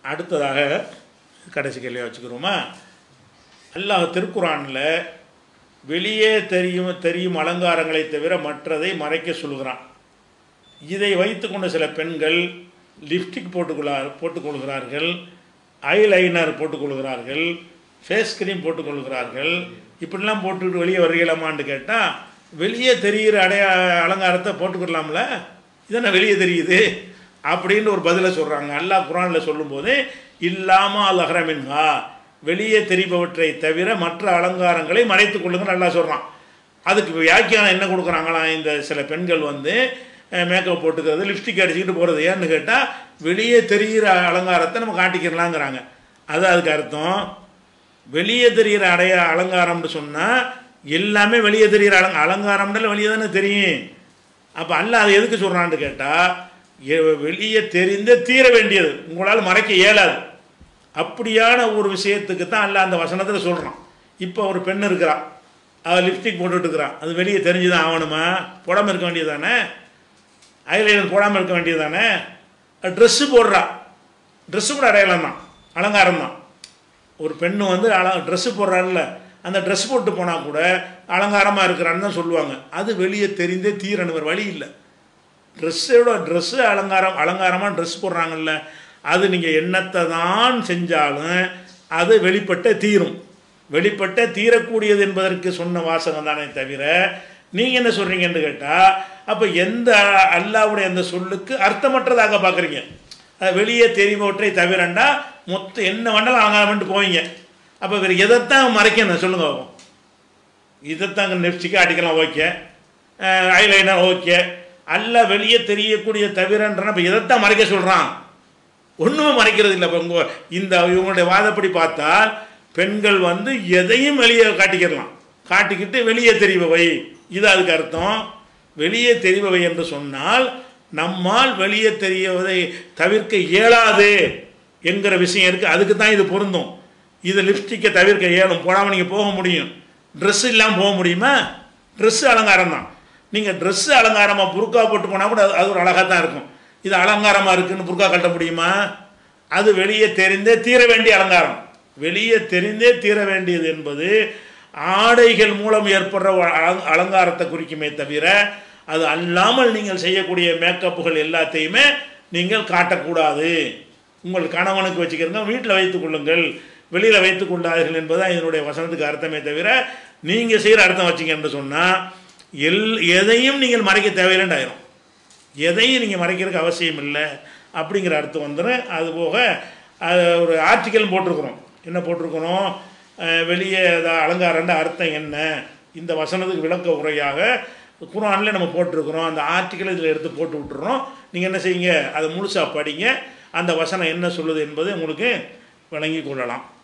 அடுத்ததாக கடைசி கேள்வியை வச்சுக்கிறோமா அல்லாஹ் திருக்குறானில் வெளியே தெரியும் தெரியும் அலங்காரங்களை தவிர மற்றதை மறைக்க சொல்கிறான் இதை வைத்துக்கொண்ட சில பெண்கள் லிப்ஸ்டிக் போட்டுக்கொள்ளார் போட்டுக்கொள்கிறார்கள் ஐலைனர் போட்டுக்கொள்கிறார்கள் ஃபேஸ் க்ரீம் போட்டுக்கொள்கிறார்கள் இப்படிலாம் போட்டுக்கிட்டு வெளியே வருகலாமான்னு கேட்டால் வெளியே தெரிகிற அடைய அலங்காரத்தை போட்டுக்கொள்ளலாம்ல இதென்ன வெளியே தெரியுது அப்படின்னு ஒரு பதிலை சொல்கிறாங்க அல்லாஹ் குரானில் சொல்லும்போது இல்லாமல் அல் அஹ்ரமின்ஹா வெளியே தெரிபவற்றை தவிர மற்ற அலங்காரங்களை மறைத்துக் கொள்ளுங்க நல்லா சொல்கிறான் அதுக்கு வியாக்கியானம் என்ன கொடுக்குறாங்களாம் இந்த சில பெண்கள் வந்து மேக்கப் போட்டுக்கிறது லிப்ஸ்டிக் அடிச்சுக்கிட்டு போகிறது ஏன்னு கேட்டால் வெளியே தெரிகிற அலங்காரத்தை நம்ம காட்டிக்கிறலாங்கிறாங்க அது அதுக்கு அர்த்தம் வெளியே தெரிகிற அடைய அலங்காரம்னு சொன்னால் எல்லாமே வெளியே தெரிகிற அலங்க அலங்காரம்னால வெளியே தானே தெரியும் அப்போ அல்ல அதை எதுக்கு சொல்கிறான்னு கேட்டால் வெளியே தெரிந்தே தீர வேண்டியது உங்களால் மறைக்க இயலாது அப்படியான ஒரு விஷயத்துக்கு தான் அல்ல அந்த வசனத்தில் சொல்கிறான் இப்போ ஒரு பெண் இருக்கிறான் அவள் லிப்ஸ்டிக் போட்டுட்டு இருக்கிறான் அது வெளியே தெரிஞ்சு தான் ஆகணுமா போடாமல் இருக்க வேண்டியது தானே ஐலைனர் போடாமல் இருக்க வேண்டியது தானே ட்ரெஸ்ஸு போடுறா ட்ரெஸ்ஸு கூட அடையாளம் தான் அலங்காரம் தான் ஒரு பெண்ணு வந்து அல ட்ரெஸ்ஸு போடுறாள்ல அந்த ட்ரெஸ் போட்டு போனால் கூட அலங்காரமாக இருக்கிறான்னு தான் சொல்லுவாங்க அது வெளியே தெரிந்தே தீரணும் வேறு வழி இல்லை ட்ரெஸ்ஸோட ட்ரெஸ்ஸு அலங்காரம் அலங்காரமாக ட்ரெஸ் போடுறாங்கல்ல அது நீங்கள் என்னத்தை தான் செஞ்சாலும் அது வெளிப்பட்ட தீரும் வெளிப்பட்ட தீரக்கூடியது என்பதற்கு சொன்ன வாசகம் தானே தவிர நீங்கள் என்ன சொல்கிறீங்கன்னு கேட்டால் அப்போ எந்த அல்லாவுடைய அந்த சொல்லுக்கு அர்த்தமற்றதாக பார்க்குறீங்க அது வெளியே தெரிபவற்றை தவிரண்டா மொத்தம் என்ன வேண்டாலும் அலங்காரம்ட்டு போவீங்க அப்போ வேறு எதைத்தான் மறைக்கணும் சொல்லுங்க இதைத்தாங்க நெப்ஸ்டிக்காக அடிக்கலாம் ஓகே ஐலைனர் ஓகே அல்ல வெளியே தெரியக்கூடிய தவிரன்றன இப்போ எதைத்தான் மறைக்க சொல்கிறான் ஒன்றுமே மறைக்கிறது இல்லை இப்போ உங்கள் இந்த இவங்களுடைய வாதப்படி பார்த்தால் பெண்கள் வந்து எதையும் வெளியே காட்டிக்கிடலாம் காட்டிக்கிட்டு வெளியே தெரிபவை இது அதுக்கு அர்த்தம் வெளியே தெரிபவை என்று சொன்னால் நம்மால் வெளியே தெரியவதை தவிர்க்க இயலாது என்கிற விஷயம் இருக்குது அதுக்கு தான் இது பொருந்தும் இது லிப்ஸ்டிக்கை தவிர்க்க இயலும் போடாமல் நீங்கள் போக முடியும் ட்ரெஸ் இல்லாமல் போக முடியுமா ட்ரெஸ்ஸு அலங்காரம் தான் நீங்கள் ட்ரெஸ்ஸு அலங்காரமாக புருக்கா போட்டு போனால் கூட அது ஒரு அழகாக தான் இருக்கும் இது அலங்காரமாக இருக்குன்னு புருக்கா கட்ட முடியுமா அது வெளியே தெரிந்தே தீர வேண்டிய அலங்காரம் வெளியே தெரிந்தே தீர வேண்டியது என்பது ஆடைகள் மூலம் ஏற்படுற அலங்காரத்தை குறிக்குமே தவிர அது அல்லாமல் நீங்கள் செய்யக்கூடிய மேக்கப்புகள் எல்லாத்தையுமே நீங்கள் காட்டக்கூடாது உங்கள் கணவனுக்கு வச்சுக்கிறங்க வீட்டில் வைத்துக் கொள்ளுங்கள் வெளியில் வைத்துக் கொண்டார்கள் என்பதுதான் இதனுடைய வசனத்துக்கு அர்த்தமே தவிர நீங்கள் செய்கிற அர்த்தம் வச்சிங்கன்னு சொன்னால் எல் எதையும் நீங்கள் மறைக்க தேவையில்லைண்டாயிரும் எதையும் நீங்கள் மறைக்கிறதுக்கு அவசியம் இல்லை அப்படிங்கிற அர்த்தம் வந்துடும் அதுபோக அது ஒரு ஆர்டிக்கல் போட்டிருக்கிறோம் என்ன போட்டிருக்கிறோம் வெளியே அலங்காரண்ட அர்த்தம் என்ன இந்த வசனத்துக்கு விளக்க உரையாக குரானில் நம்ம போட்டிருக்கிறோம் அந்த ஆர்டிக்கல் இதில் எடுத்து போட்டு விட்டுறோம் நீங்கள் என்ன செய்யுங்க அதை முழுசாக படிங்க அந்த வசனம் என்ன சொல்லுது என்பதை உங்களுக்கு விளங்கி கொள்ளலாம்